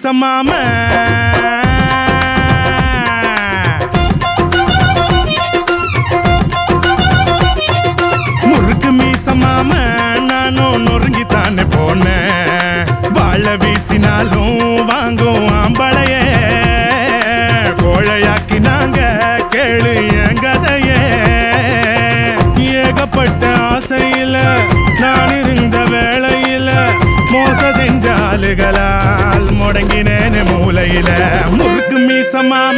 மீசமாம முறுக்கு மீசமாம நானும் நொறுங்கி தானே போனேன் வாழ வீசினாலும் வாங்கும் ஆம்பளைய கோழையாக்கி நாங்க கேளு என் கதையே ஏகப்பட்ட ஆசையில நான் இருந்த வேளையில மோச செஞ்ச ஆளுகளால் முடங்கினேன் மூலையில முறுக்கு மீசமாம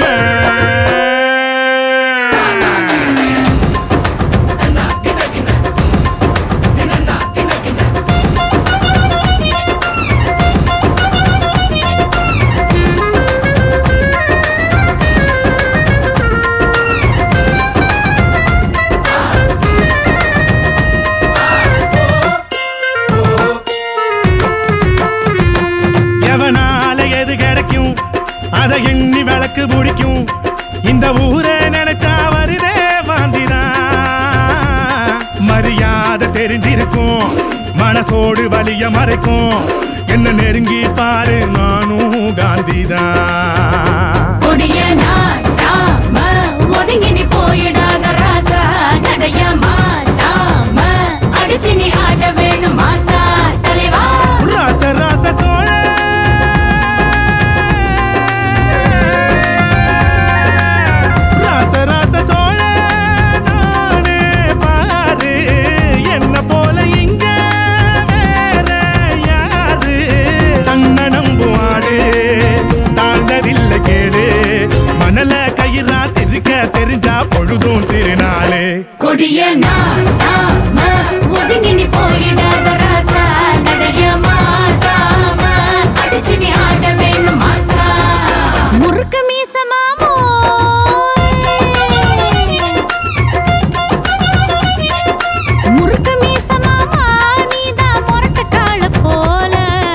எவனால எது கிடைக்கும் அதை எண்ணி விளக்கு பிடிக்கும் இந்த ஊரே நினைச்சா வருதே வாந்திதான் மரியாதை தெரிஞ்சிருக்கும் மனசோடு வலிய மறைக்கும் என்ன நெருங்கி பாரு நானும் காந்திதான் கொடிய நாட்டாம ஒதுங்கி நீ போயிடாத ராசா நடைய மாட்டாம அடிச்சு நீ ஆட வேணும் மாசா தலைவா ராச ராச சோழ ராச ராச சோழ நானே பாரு என்ன போல இங்க வேற யாரு தன்ன நம்புவாடு தாழ்ந்ததில்லை கேடு மணல கயிறா திருக்க தெரிஞ்சா பொழுதும் திருநாளே கொடிய நாட்டாம ஒதுங்கி நீ போயிடாத ராசா நடைய மாட்டாம அடிச்சு நீ ஆட வேணும் மாசா முறுக்கு மீச மாமோ முறுக்கு மீச மாமா நீதான் முரட்டு காள போல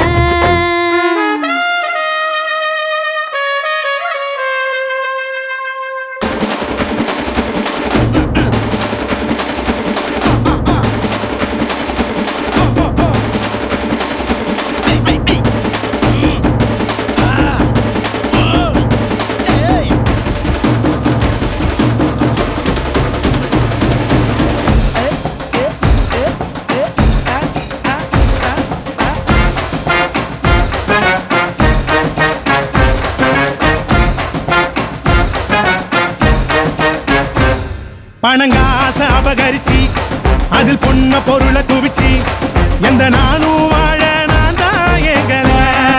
பணங்காச அபகரிச்சு அதில் பொண்ண பொருளை குவிச்சு எந்த நானும் வாழ நான் தான் எங்கல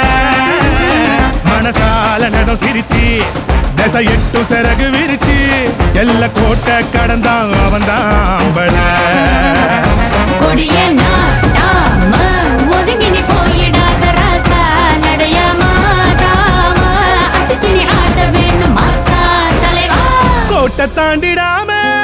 மனசால நடம் சிரிச்சு தசை எட்டு சிறகு விரிச்சு எல்ல கோட்டை கடந்தான் அவன் தான் கொடிய நாட்டாம ஒதுங்கி நீ போயிடாத ராசா நடைய மாட்டாம அடிச்சு நீ ஆட வேணும் மாசா தலைவா கோட்டை தாண்டிடாம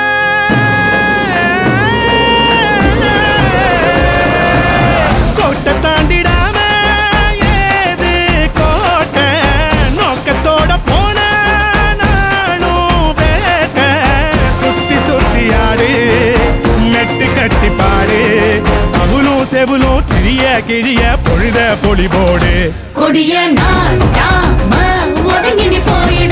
கோட்டை தாண்டிடாம ஏது கோட்டை நோக்கத்தோட போன நானும் வேட்டை சுத்தி சுத்தி ஆடு மெட்டு கட்டி பாடு அவளும் செவுலும் கிழிய கிழிய பொழுத பொலிபோடு கொடிய நாட்டாம ஒதுங்கி நீ போயிடாத